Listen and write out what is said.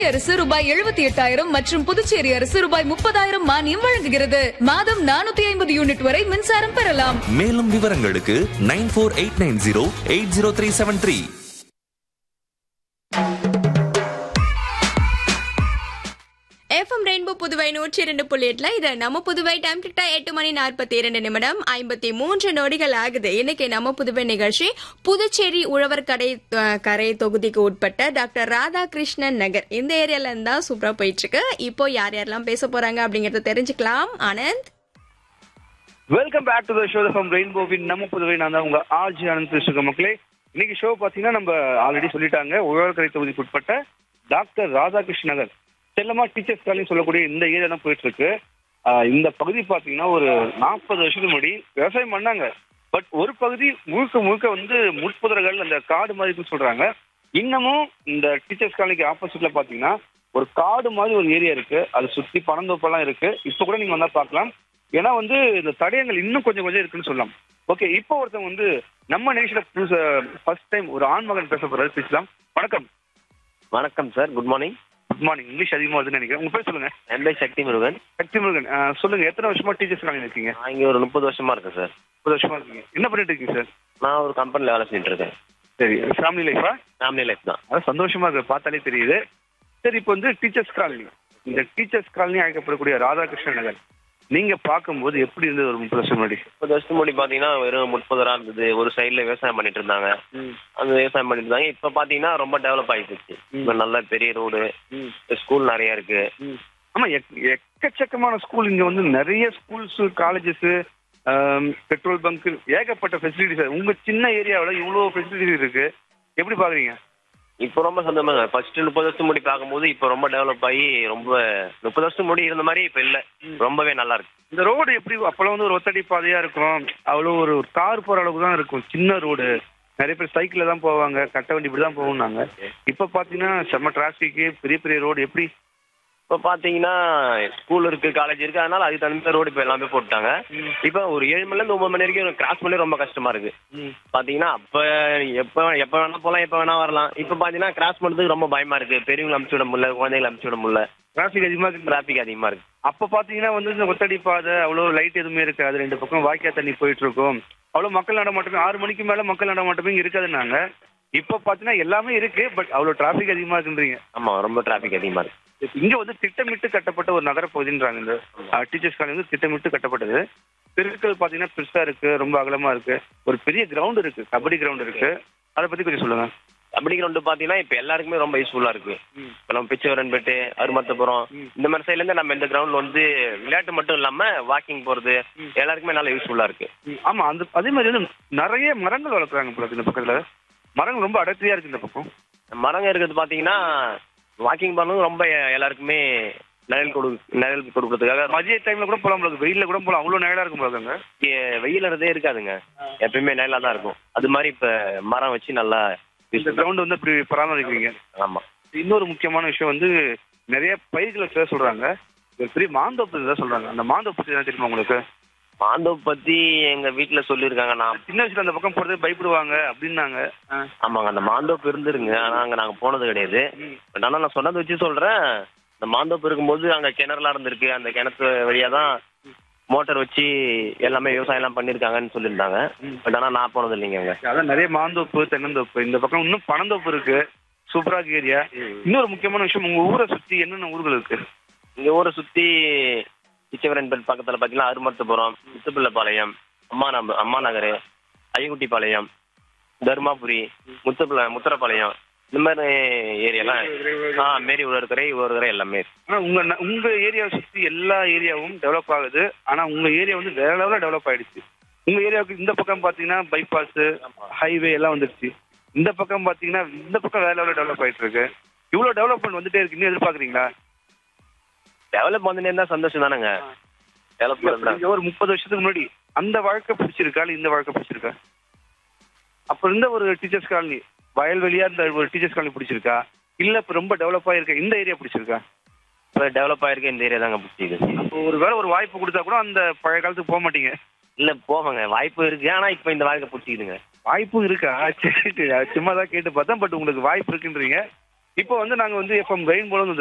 அரசு ரூபாய் எழுபத்தி எட்டாயிரம் மற்றும் புதுச்சேரி அரசு ரூபாய் முப்பதாயிரம் மானியம் வழங்குகிறது மாதம் நானூத்தி ஐம்பது யூனிட் வரை மின்சாரம் பெறலாம் மேலும் விவரங்களுக்கு nine four eight nine zero eight zero three seven three FM rainbow Puduvai நூற்றி இரண்டு புள்ளி எட்டுல இது நம்ம புதுவை டைம் கிட்ட எட்டு மணி நாற்பத்தி இரண்டு நிமிடம் ஐம்பத்தி மூன்று நொடிகள் ஆகுது இன்னைக்கு நம்ம புதுவை நிகழ்ச்சி புதுச்சேரி உழவர் கடை அஹ், கரை தொகுதிக்கு உட்பட்ட டாக்டர் ராதாகிருஷ்ணன் நகர் இந்த ஏரியால இருந்து தான் சூப்பரா போயிட்டு இருக்கு இப்போ யார் யாரெல்லாம் பேச போறாங்க அப்படிங்கறத தெரிஞ்சுக்கலாம் Anand welcome back to the show from ரெயின்போவின் நம்ம புதுவை நான் தான் உங்க ஆர்ஜி ஆனந்த் பேசுகிறேன் மக்களே இன்னைக்கு ஷோ பார்த்தீங்கன்னா நம்ம ஆல்ரெடி சொல்லிட்டாங்க உழவர்கரை தொகுதிக்கு உட்பட்ட டாக்டர் ராதாகிருஷ்ண நகர் செல்லமா டீச்சர்ஸ் காலேஜ் சொல்லக்கூடிய இந்த ஏரியா தான் போயிட்டு இருக்கு ஆஹ் இந்த பகுதி பார்த்தீங்கன்னா ஒரு நாற்பது வருஷத்துக்கு முன்னாடி விவசாயம் பண்ணாங்க பட் ஒரு பகுதி முழுக்க முழுக்க வந்து முட்புதர்கள் அந்த காடு மாதிரி இருக்குன்னு சொல்றாங்க இன்னமும் இந்த டீச்சர்ஸ் காலேஜ் ஆப்போசிட்ல பார்த்தீங்கன்னா ஒரு காடு மாதிரி ஒரு ஏரியா இருக்கு அது சுத்தி பனந்தோப்பெல்லாம் இருக்கு இப்போ கூட நீங்க வந்தா பார்க்கலாம் ஏன்னா வந்து இந்த தடயங்கள் இன்னும் கொஞ்சம் கொஞ்சம் இருக்குன்னு சொல்லலாம் ஓகே இப்போ ஒருத்தவங்க வந்து நம்ம நேஷன்ல புதுசு ஃபர்ஸ்ட் டைம் ஒரு ஆண் மகன் பேச போறாரு பேசலாம் வணக்கம் வணக்கம் sir good morning good morning English அதிகமா வருதுன்னு நினைக்கிறேன் உங்க பேர் சொல்லுங்க என் பேர் சக்தி முருகன் சக்தி முருகன் ஆஹ் சொல்லுங்க எத்தனை வருஷமா டீச்சர்ஸ் காலேஜ் இருக்கீங்க நான் இங்கே ஒரு முப்பது வருஷமா இருக்கேன் சார் முப்பது வருஷமா இருக்கீங்க என்ன பண்ணிட்டு இருக்கீங்க சார் நான் ஒரு கம்பெனியில் வேலை செஞ்சுட்டு இருக்கேன் சரி ஃபேமிலி லைஃபா ஃபேமிலி லைஃப் தான் அதான் சந்தோஷமா இருக்கு பார்த்தாலே தெரியுது சரி இப்போ வந்து டீச்சர்ஸ் காலனி இந்த டீச்சர்ஸ் காலனி அழைக்கப்படக்கூடிய ராதாகிருஷ்ணன் நகர் நீங்க பார்க்கும்போது எப்படி இருந்தது ஒரு முப்பது வருஷம் முன்னாடி முப்பது வருஷத்துக்கு முன்னாடி பார்த்தீங்கன்னா வெறும் முப்பது ரூபா இருந்தது ஒரு சைடில் விவசாயம் பண்ணிட்டு இருந்தாங்க அந்த விவசாயம் பண்ணிட்டு இருந்தாங்க இப்போ பார்த்தீங்கன்னா ரொம்ப டெவலப் ஆகி போச்சு இப்போ நல்ல பெரிய ரோடு ஸ்கூல் நிறைய இருக்கு ஆமா எக்- எக்கச்சக்கமான ஸ்கூல் இங்க வந்து நிறைய ஸ்கூல்ஸ் காலேஜஸ் பெட்ரோல் பங்க் ஏகப்பட்ட ஃபெசிலிட்டிஸ் உங்க சின்ன ஏரியாவில் இவ்வளோ ஃபெசிலிட்டிஸ் இருக்கு எப்படி பாக்குறீங்க இப்போ ரொம்ப சந்தோஷமா ஃபர்ஸ்ட் முப்பது வருஷத்துக்கு முன்னாடி பார்க்கும்போது இப்போ ரொம்ப டெவலப் ஆகி ரொம்ப முப்பது வருஷத்துக்கு முன்னாடி இருந்த மாதிரி இப்போ இல்லை ரொம்பவே நல்லா இருக்கு இந்த ரோடு எப்படி அப்பெல்லாம் வந்து ஒரு ஒத்தடி பாதையா இருக்கும் அவ்வளோ ஒரு தார் போற அளவுக்கு தான் இருக்கும் சின்ன ரோடு நிறைய பேர் சைக்கிள்ல தான் போவாங்க கட்ட வண்டி இப்படி தான் போகும்னாங்க இப்போ பார்த்தீங்கன்னா செம்ம டிராஃபிக்கு பெரிய பெரிய ரோடு எப்படி இப்போ பார்த்தீங்கன்னா ஸ்கூல் இருக்கு காலேஜ் இருக்கு அதனால அதுக்கு தகுந்த ரோடு இப்போ எல்லாமே போட்டாங்க இப்போ ஒரு ஏழு மணிலேருந்து ஒன்பது மணி வரைக்கும் கிராஸ் பண்ணி ரொம்ப கஷ்டமா இருக்கு பார்த்தீங்கன்னா அப்போ எப்போ எப்போ வேணா போகலாம் எப்போ வேணா வரலாம் இப்போ பார்த்தீங்கன்னா கிராஸ் பண்ணுறதுக்கு ரொம்ப பயமா இருக்கு பெரியவங்களை அமுச்சு விட முடியல குழந்தைங்களை அமுச்சு விட முடியல டிராஃபிக் அதிகமாக இருக்கு டிராஃபிக் அதிகமா இருக்கு அப்போ பார்த்தீங்கன்னா வந்து இந்த ஒத்தடி பாதை அவ்வளோ லைட் எதுவுமே இருக்காது ரெண்டு பக்கம் வாய்க்கா தண்ணி போயிட்டு இருக்கும் அவ்வளோ மக்கள் நடமாட்டமே ஆறு மணிக்கு மேலே மக்கள் நடமாட்டமே இங்க இருக்காதுன்னாங்க இப்போ பார்த்தீங்கன்னா எல்லாமே இருக்கு பட் அவ்வளோ டிராஃபிக் அதிகமாக இருக்குன்றீங்க ஆமா ரொம்ப டிராஃபிக் அதிகமா இருக்கு இங்க வந்து திட்டமிட்டு கட்டப்பட்ட ஒரு நகர பகுதின்றாங்க இந்த டீச்சர்ஸ் காலேஜ் வந்து திட்டமிட்டு கட்டப்பட்டது தெருக்கள் பாத்தீங்கன்னா பெருசா இருக்கு ரொம்ப அகலமா இருக்கு ஒரு பெரிய கிரவுண்ட் இருக்கு கபடி கிரவுண்ட் இருக்கு அதை பத்தி கொஞ்சம் சொல்லுங்க கபடி கிரவுண்டு பார்த்தீங்கன்னா இப்போ எல்லாருக்குமே ரொம்ப யூஸ்ஃபுல்லாக இருக்கு இப்போ நம்ம பிச்சவரன்பேட்டு அருமத்தபுரம் இந்த மாதிரி சைட்லேருந்து நம்ம இந்த கிரவுண்டில் வந்து விளையாட்டு மட்டும் இல்லாமல் வாக்கிங் போகிறது எல்லாருக்குமே நல்லா யூஸ்ஃபுல்லாக இருக்கு ஆமா அந்த அதே மாதிரி வந்து நிறைய மரங்கள் வளர்க்குறாங்க போல இருக்கு இந்த பக்கத்துல மரங்கள் ரொம்ப அடர்த்தியா இருக்கு இந்த பக்கம் மரங்க இருக்கிறது பார்த்தீங்கன்னா வாக்கிங் பண்ணவும் ரொம்ப எல்லாருக்குமே நிழல் கொடு நிழல் கொடுக்கறதுக்காக மதிய டைம்ல கூட போலாம் போல இருக்கு. வெயில்ல கூட போலாம் அவ்வளவு நிழலா இருக்கும் போல இருக்குங்க இங்க வெயிலறதே இருக்காதுங்க எப்பயுமே நிழலாக தான் இருக்கும் அது மாதிரி இப்போ மரம் வச்சு நல்லா யூஸ் இந்த கிரவுண்ட் வந்து இப்படி பராமரிக்கிறீங்க ஆமாம் இன்னொரு முக்கியமான விஷயம் வந்து நிறைய பயிர்களை செய்ய சொல்றாங்க ஒரு பெரிய மாந்தோப்பு தான் சொல்றாங்க அந்த மாந்தோப்பு பத்தி என்ன தெரியுமா உங்களுக்கு மாந்தோப் பற்றி எங்கள் வீட்டில் சொல்லியிருக்காங்க நான் சின்ன வயசுல அந்த பக்கம் போறது பயப்படுவாங்க அப்படின்னாங்க ஆமாங்க அந்த மாந்தோப்பு இருந்துருங்க ஆனால் அங்கே நாங்கள் போனது கிடையாது பட் ஆனால் நான் சொன்னதை வச்சு சொல்கிறேன் இந்த மாந்தோப்பு இருக்கும்போது அங்கே கிணறுலாம் இருந்திருக்கு அந்த கிணத்து வழியாக தான் மோட்டார் வச்சு எல்லாமே விவசாயம்லாம் பண்ணியிருக்காங்கன்னு சொல்லியிருந்தாங்க பட் ஆனால் நான் போனது இல்லைங்க அங்கே அதான் நிறைய மாந்தோப்பு தென்னந்தோப்பு இந்த பக்கம் இன்னும் பனந்தோப்பு இருக்கு சூப்பரா இருக்கு ஏரியா இன்னொரு முக்கியமான விஷயம் உங்க ஊரை சுத்தி என்னென்ன ஊர்கள் இருக்கு இங்கே ஊரை சுற்றி பிச்சவரன்பேட் பக்கத்தில் பார்த்தீங்கன்னா அருமத்தபுரம் முத்துப்பிள்ளைப்பாளையம் அம்மா நம்ப அம்மா நகர் ஐயங்குட்டிப்பாளையம் தருமாபுரி முத்துப்பிள்ளை முத்திரப்பாளையம் இந்த மாதிரி ஏரியாலாம் ஆ மேரி உழற்கரை உழற்கரை எல்லாமே இருக்கு. ஆனா உங்க ந- உங்க ஏரியாவை சுத்தி எல்லா ஏரியாவும் டெவலப் ஆகுது ஆனா உங்க ஏரியா வந்து வேற லெவலில் டெவலப் ஆயிடுச்சு உங்க ஏரியாவுக்கு இந்த பக்கம் பாத்தீங்கன்னா பைபாஸ் ஹைவே எல்லாம் வந்துருச்சு இந்த பக்கம் பாத்தீங்கன்னா இந்த பக்கம் வேற லெவலில் டெவலப் ஆயிட்டு இருக்கு இவ்வளவு டெவலப்மெண்ட் வந்துட்டே இருக்கு இன்னும் எதிர்பார்க்குறீங்களா டெவலப் வந்துட்டே இருந்தால் சந்தோஷம் தானேங்க டெவலப் இங்க ஒரு முப்பது வருஷத்துக்கு முன்னாடி அந்த வாழ்க்கை பிடிச்சிருக்கா இல்ல இந்த வாழ்க்கை பிடிச்சிருக்கா அப்ப இருந்த ஒரு டீச்சர்ஸ் காலனி வயல்வெளியா இருந்த ஒரு டீச்சர்ஸ் காலனி பிடிச்சிருக்கா இல்ல இப்ப ரொம்ப டெவலப் ஆயிருக்க இந்த ஏரியா பிடிச்சிருக்கா இப்போ டெவலப் ஆயிருக்க இந்த ஏரியா தாங்க பிடிச்சிது அப்போ ஒரு வேளை ஒரு வாய்ப்பு கொடுத்தா கூட அந்த பழைய காலத்துக்கு போக மாட்டீங்க இல்லை போவாங்க வாய்ப்பு இருக்கு ஆனால் இப்போ இந்த வாழ்க்கை பிடிச்சிக்குதுங்க வாய்ப்பும் இருக்கா சரி சும்மா தான் கேட்டு பார்த்தேன் பட் உங்களுக்கு வாய்ப்பு இருக்குன்றீங்க இப்போ வந்து நாங்க வந்து எஃப்எம் ரெயின்போல